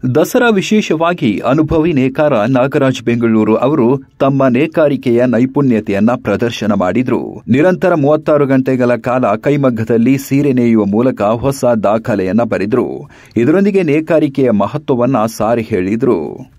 ದಸರಾ ವಿಶೇಷವಾಗಿ ಅನುಭವಿ ನೇಕಾರ ನಾಗರಾಜ್ ಬೆಂಗಳೂರು ಅವರು ತಮ್ಮ ನೇಕಾರಿಕೆಯ ನೈಪುಣ್ಯತೆಯನ್ನ ಪ್ರದರ್ಶನ ಮಾಡಿದ್ರು ನಿರಂತರ ಮೂವತ್ತಾರು ಗಂಟೆಗಳ ಕಾಲ ಕೈಮಗ್ಗದಲ್ಲಿ ಸೀರೆ ನೇಯುವ ಮೂಲಕ ಹೊಸ ದಾಖಲೆಯನ್ನ ಬರೆದ್ರು ಇದರೊಂದಿಗೆ ನೇಕಾರಿಕೆಯ ಮಹತ್ವವನ್ನ ಸಾರಿ ಹೇಳಿದ್ರು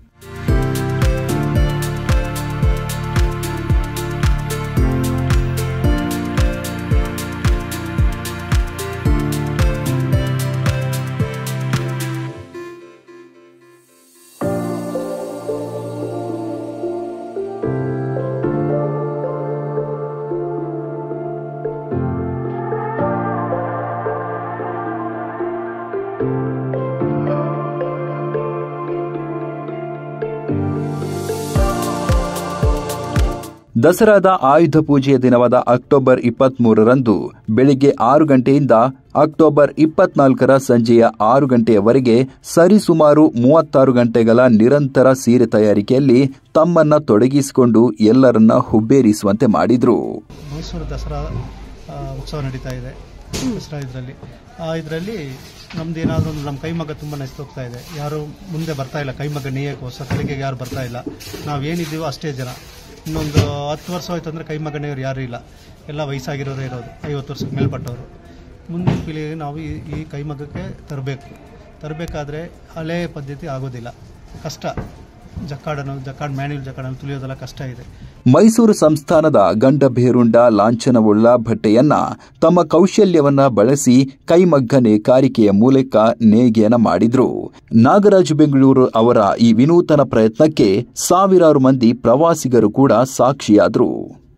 ದಸರಾದ ಆಯುಧ ಪೂಜೆಯ ದಿನವಾದ ಅಕ್ಟೋಬರ್ ಇಪ್ಪತ್ಮೂರರಂದು ಬೆಳಿಗ್ಗೆ ಆರು ಗಂಟೆಯಿಂದ ಅಕ್ಟೋಬರ್ ಇಪ್ಪತ್ನಾಲ್ಕರ ಸಂಜೆಯ ಆರು ಗಂಟೆಯವರೆಗೆ ಸರಿಸುಮಾರು ಮೂವತ್ತಾರು ಗಂಟೆಗಳ ನಿರಂತರ ಸೀರೆ ತಯಾರಿಕೆಯಲ್ಲಿ ತಮ್ಮನ್ನ ತೊಡಗಿಸಿಕೊಂಡು ಎಲ್ಲರನ್ನ ಹುಬ್ಬೇರಿಸುವಂತೆ ಮಾಡಿದ್ರು ಮೈಸೂರು ದಸರಾ ಆ, ಉತ್ಸವ ನಡೀತಾ ಇದೆ ದಸರಾ ಇದರಲ್ಲಿ ಇದರಲ್ಲಿ ನಮ್ದು ಏನಾದರೂ ಒಂದು ನಮ್ಮ ಕೈಮಗ್ಗ ತುಂಬ ಹೋಗ್ತಾ ಇದೆ ಯಾರು ಮುಂದೆ ಬರ್ತಾ ಇಲ್ಲ ಕೈಮಗ್ಗ ನೇಯಕ್ಕೆ ಹೊಸ ಕಲಿಕೆಗೆ ಯಾರು ಬರ್ತಾ ಇಲ್ಲ ನಾವೇನಿದ್ದೀವೋ ಅಷ್ಟೇ ಜನ ಇನ್ನೊಂದು ಹತ್ತು ವರ್ಷ ಹೋಯ್ತು ಅಂದರೆ ಕೈಮಗ್ಗ ನೇಯರು ಯಾರೂ ಇಲ್ಲ ಎಲ್ಲ ವಯಸ್ಸಾಗಿರೋರೇ ಇರೋದು ಐವತ್ತು ವರ್ಷಕ್ಕೆ ಮೇಲ್ಪಟ್ಟವರು ಮುಂದಿನ ಪೀಳಿಗೆಗೆ ನಾವು ಈ ಈ ಕೈಮಗ್ಗಕ್ಕೆ ತರಬೇಕು ತರಬೇಕಾದ್ರೆ ಹಳೆ ಪದ್ಧತಿ ಆಗೋದಿಲ್ಲ ಕಷ್ಟ ಜಕ್ಕಾಡನ್ನು ಜಕ್ಕಾಡ್ ಮ್ಯಾನ್ಯುಲ್ ಜಕ್ಕಾಡನ್ನು ತುಳಿಯೋದೆಲ್ಲ ಕಷ್ಟ ಇದೆ ಮೈಸೂರು ಸಂಸ್ಥಾನದ ಗಂಡಭೇರುಂಡ ಲಾಂಛನವುಳ್ಳ ಬಟ್ಟೆಯನ್ನ ತಮ್ಮ ಕೌಶಲ್ಯವನ್ನ ಬಳಸಿ ಕೈಮಗ್ಗ ನೇಕಾರಿಕೆಯ ಮೂಲಕ ನೇಯ್ಗೆಯನ್ನ ಮಾಡಿದ್ರು ನಾಗರಾಜು ಬೆಂಗಳೂರು ಅವರ ಈ ವಿನೂತನ ಪ್ರಯತ್ನಕ್ಕೆ ಸಾವಿರಾರು ಮಂದಿ ಪ್ರವಾಸಿಗರು ಕೂಡ ಸಾಕ್ಷಿಯಾದರು